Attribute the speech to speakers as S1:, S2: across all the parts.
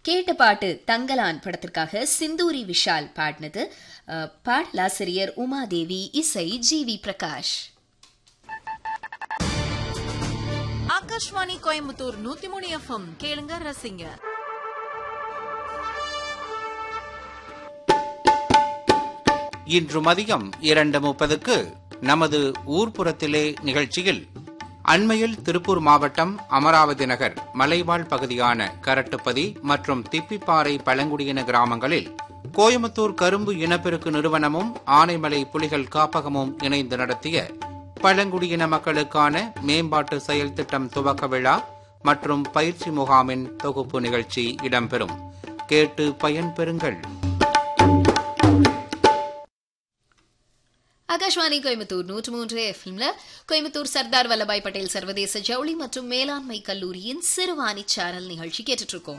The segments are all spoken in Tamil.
S1: கேட்ட பாட்டு தங்கலான் படத்திற்காக சிந்தூரி விஷால் பாடினது அஹ், பாடலாசிரியர் உமாதேவி இசை ஜி வி பிரகாஷ்
S2: ஆகாஷ்வாணி கோயம்புத்தூர் நூத்தி மூணு எஃப்எம் கேளுங்க ரசிங்க
S3: இன்று மதியம் இரண்டு முப்பதுக்கு நமது ஊர்ப்புறத்திலே நிகழ்ச்சியில் அண்மையில் திருப்பூர் மாவட்டம் அமராவதி நகர் மலைவாழ் பகுதியான கரட்டுப்பதி மற்றும் திப்பிப்பாறை பழங்குடியின கிராமங்களில் கோயம்புத்தூர் கரும்பு இனப்பெருக்கு நிறுவனமும் ஆனைமலை புலிகள் காப்பகமும் இணைந்து நடத்திய பழங்குடியின மக்களுக்கான மேம்பாட்டு செயல் திட்டம் துவக்க விழா மற்றும் பயிற்சி முகாமின் தொகுப்பு நிகழ்ச்சி இடம்பெறும் கேட்டு பயன்பெறுங்கள்
S1: ஆகாஷ்வாணி கோயம்புத்தூர் நூற்று மூன்று எஃப்எம்ல கோயம்புத்தூர் சர்தார் வல்லபாய் பட்டேல் சர்வதேச ஜவுளி மற்றும் மேலாண்மை கல்லூரியின் சிறுவாணி சேனல் நிகழ்ச்சி கேட்டுட்டு இருக்கோம்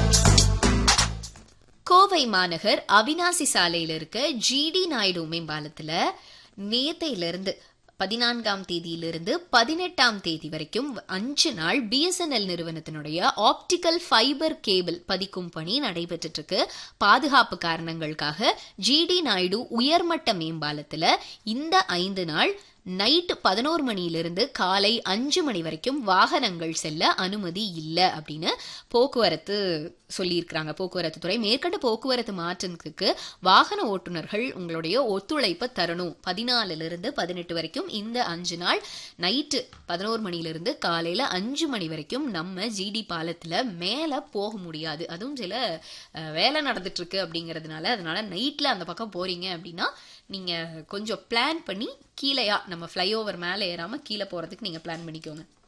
S1: கோவை மாநகர் அவினாசி சாலையில இருக்க ஜிடி நாயுடு மேம்பாலத்துல நேத்தையிலிருந்து பதினான்காம் தேதியிலிருந்து பதினெட்டாம் தேதி வரைக்கும் அஞ்சு நாள் பிஎஸ்என்எல் நிறுவனத்தினுடைய ஆப்டிக்கல் ஃபைபர் கேபிள் பதிக்கும் பணி நடைபெற்றுட்டு இருக்கு பாதுகாப்பு காரணங்களுக்காக ஜிடி நாயுடு உயர்மட்ட மேம்பாலத்துல இந்த ஐந்து நாள் நைட் பதினோரு மணியிலிருந்து காலை அஞ்சு மணி வரைக்கும் வாகனங்கள் செல்ல அனுமதி இல்லை அப்படின்னு போக்குவரத்து சொல்லியிருக்கிறாங்க போக்குவரத்து துறை மேற்கண்ட போக்குவரத்து மாற்றத்துக்கு வாகன ஓட்டுநர்கள் உங்களுடைய ஒத்துழைப்பை தரணும் பதினாலுல இருந்து பதினெட்டு வரைக்கும் இந்த அஞ்சு நாள் நைட்டு பதினோரு மணியிலிருந்து காலையில அஞ்சு மணி வரைக்கும் நம்ம ஜிடி பாலத்துல மேல போக முடியாது அதுவும் சில அஹ், வேலை நடந்துட்டு இருக்கு அப்படிங்கிறதுனால அதனால நைட்ல அந்த பக்கம் போறீங்க அப்படின்னா நீங்க கொஞ்சம் பிளான் பண்ணி கீழேயா நம்ம ஃப்ளைஓவர் மேலே ஏறாம கீழே போறதுக்கு நீங்க பிளான் பண்ணிக்கோங்க